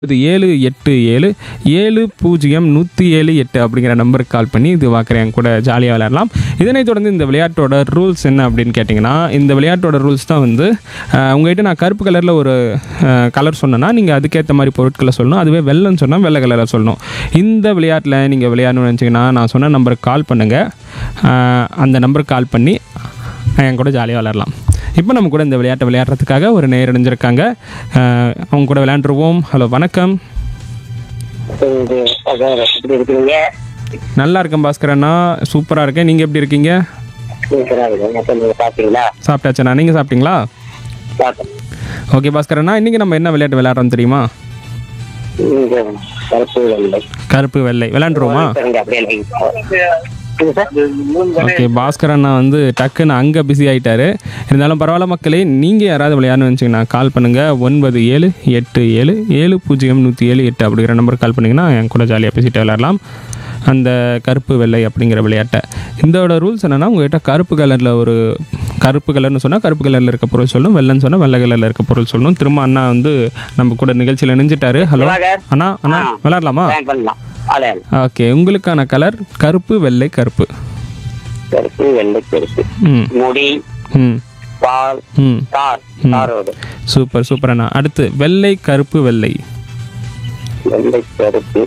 இது ஏழு எட்டு ஏழு ஏழு பூஜ்ஜியம் நூற்றி ஏழு எட்டு அப்படிங்கிற நம்பருக்கு கால் பண்ணி இது பார்க்குறேன் கூட ஜாலியாக விளையாடலாம் இதனைத் தொடர்ந்து இந்த விளையாட்டோட ரூல்ஸ் என்ன அப்படின்னு கேட்டிங்கன்னா இந்த விளையாட்டோட ரூல்ஸ் தான் வந்து அஹ், உங்ககிட்ட நான் கருப்பு கலரில் ஒரு கலர் சொன்னேன்னா நீங்கள் அதுக்கேற்ற மாதிரி பொருட்களை சொல்லணும் அதுவே வெள்ளைன்னு சொன்னால் வெள்ளை கலரில் சொல்லணும் இந்த விளையாட்டில் நீங்கள் விளையாடணும்னு நினச்சிங்கன்னா நான் சொன்ன நம்பருக்கு கால் பண்ணுங்கள் அந்த நம்பருக்கு கால் பண்ணி என் கூட ஜாலியாக விளையாடலாம் இப்போ நம்ம கூட இந்த விளையாட்டை விளையாடுறதுக்காக ஒரு நேர் இணைஞ்சிருக்காங்க அஹ், அவங்க கூட விளையாண்டுருவோம் ஹலோ வணக்கம் இது சார் எப்படி இருக்கிறீங்க நல்லா இருக்கேன் பாஸ்கர் அண்ணா சூப்பராக இருக்கேன் நீங்கள் எப்படி இருக்கீங்க சூப்பரா இருக்கு அப்ப நீங்க பாத்தீங்களா சாப்பிட்டாச்சண்ணா நீங்கள் சாப்பிட்டீங்களா பார்த்தேன் ஓகே பாஸ்கர் அண்ணா இன்றைக்கி நம்ம என்ன விளையாட்டு விளையாடுறோம் தெரியுமா இங்க கருப்பு வெள்ளை கருப்பு வெள்ளை விளையாண்டுருவோமா பாருங்க அப்படியே லைன் இது சார் ஓகே பாஸ்கர் அண்ணா வந்து டக்குன்னு அங்கே பிஸி ஆகிட்டாரு இருந்தாலும் பரவாயில்ல மக்களே நீங்கள் யாராவது விளையாடணும்னு நினச்சிங்கன்னா கால் பண்ணுங்கள் ஒன்பது ஏழு எட்டு ஏழு ஏழு பூஜ்ஜியம் நூற்றி ஏழு எட்டு அப்படிங்கிற நம்பருக்கு கால் பண்ணிங்கன்னா என் கூட ஜாலியாக பேசிட்டு விளையாடலாம் அந்த கருப்பு வெள்ளை அப்படிங்கிற விளையாட்டை இதோட ரூல்ஸ் என்னென்னா உங்கள்கிட்ட கருப்பு கலரில் ஒரு கருப்பு கலர்னு சொன்னால் கருப்பு கலரில் இருக்க பொருள் சொல்லணும் வெள்ளைன்னு சொன்னால் வெள்ளை கலரில் இருக்க பொருள் சொல்லணும் திரும்ப அண்ணா வந்து நம்ம கூட நிகழ்ச்சியில் இணைஞ்சிட்டாரு ஹலோ வாங்க. அண்ணா அண்ணா விளையாடலாமா பிளான் பண்ணலாம் ஆலையால் ஓகே உங்களுக்கான கலர் கருப்பு வெள்ளை கருப்பு கருப்பு வெள்ளை கருப்பு ம் முடி ம் பால் ம் தார் தாரோடு சூப்பர் சூப்பர் அண்ணா அடுத்து வெள்ளை கருப்பு வெள்ளை வெள்ளை கருப்பு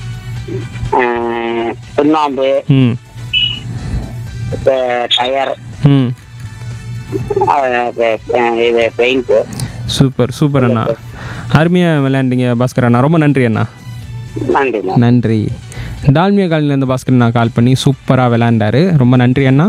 ஆஹ், சுண்ணாம்பு ம் இப்ப டயர் ம் ஆஹ், இப்ப, இது பெயிண்ட் சூப்பர் சூப்பர் அண்ணா அருமையாக விளையாண்டீங்க பாஸ்கர் அண்ணா ரொம்ப நன்றி அண்ணா நன்றி நன்றி டால்மியா காலனிலேருந்து பாஸ்கர் அண்ணா கால் பண்ணி சூப்பராக விளையாண்டாரு ரொம்ப நன்றி அண்ணா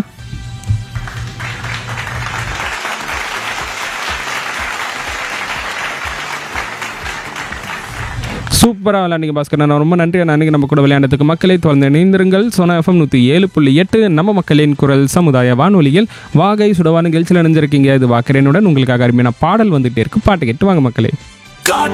சூப்பராக விளையாண்டிங்க பாஸ்கர் அண்ணா ரொம்ப நன்றி அண்ணா அன்றைக்கி நம்ம கூட விளையாண்டதுக்கு மக்களை தொடர்ந்து இணைந்திருங்கள் சோனா எஃப்எம் நூற்றி ஏழு புள்ளி எட்டு நம்ம மக்களின் குரல் சமுதாய வானொலியில் வாகை சுடவா நிகழ்ச்சியில் இணைஞ்சிருக்கீங்க இது வாக்கரேனுடன் உங்களுக்காக அருமையான பாடல் வந்துகிட்டே இருக்கு பாட்டு கேட்டு வாங்க மக்களே